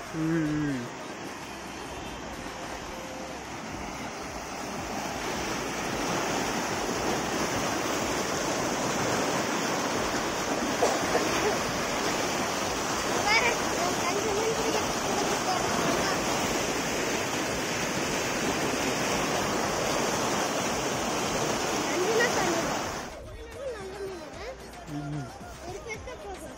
ம் வேற கஞ்சி மீன் பிடிக்க நஞ்சுனா தண்ணிதான். நல்ல மீன். ம் ஒரு பெருசா போதும்.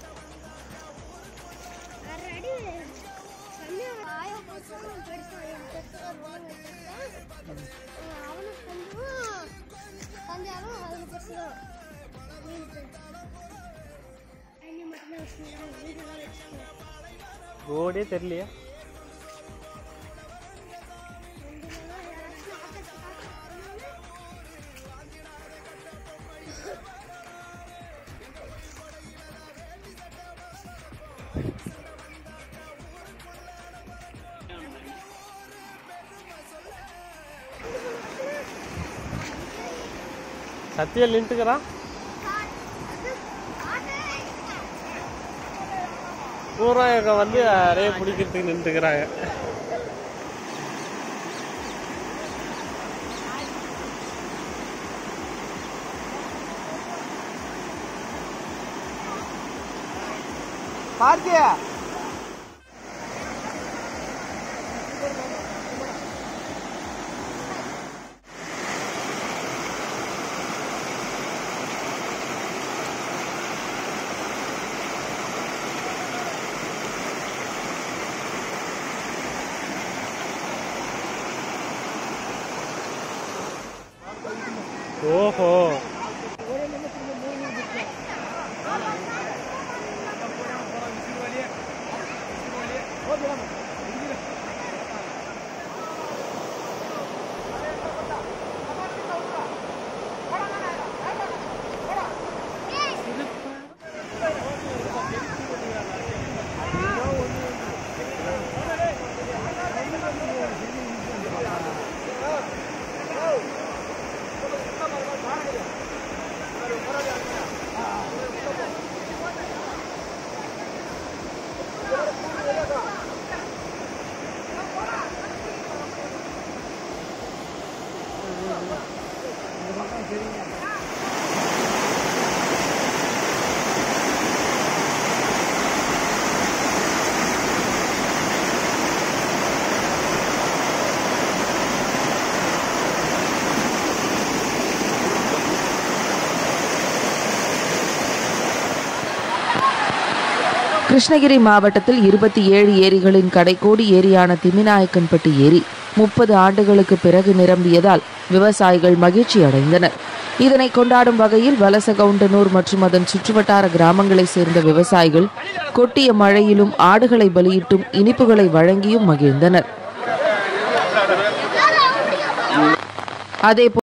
அரை அடி கம்மியா ஆயா போச்சாலும் பெருசா ஒரு பெருசா ஒரு மீன் வச்சிருக்கான். அஹ் அவனுக்கு கொஞ்சம் தஞ்சாலும் அதுக்கு பெருசுதான். மீன் பெருசு. தண்ணி மட்டும்தான் வச்சிருக்கான். வீடுதான் வச்சிருக்கான். ரோடே தெரியலையா ரெண்டு நாளா யாராச்சும் ஆட்டத்தை பார்க்க சத்தியல் நின்றுக்கிறான் பூரா இங்க வந்து நிறைய பிடிக்கிறதுக்கு நின்றுக்கிறாங்க பார்த்தியா ஓஹோ கிருஷ்ணகிரி மாவட்டத்தில் இருபத்தி ஏழு ஏரிகளின் கடைக்கோடி ஏரியான திமிநாயக்கன்பட்டி ஏரி முப்பது ஆண்டுகளுக்கு பிறகு நிரம்பியதால் விவசாயிகள் மகிழ்ச்சி அடைந்தனர் இதனை கொண்டாடும் வகையில் வலசகவுண்டனூர் மற்றும் அதன் சுற்றுவட்டார கிராமங்களைச் சேர்ந்த விவசாயிகள் கொட்டிய மழையிலும் ஆடுகளை பலியிட்டும் இனிப்புகளை வழங்கியும் மகிழ்ந்தனர் அதே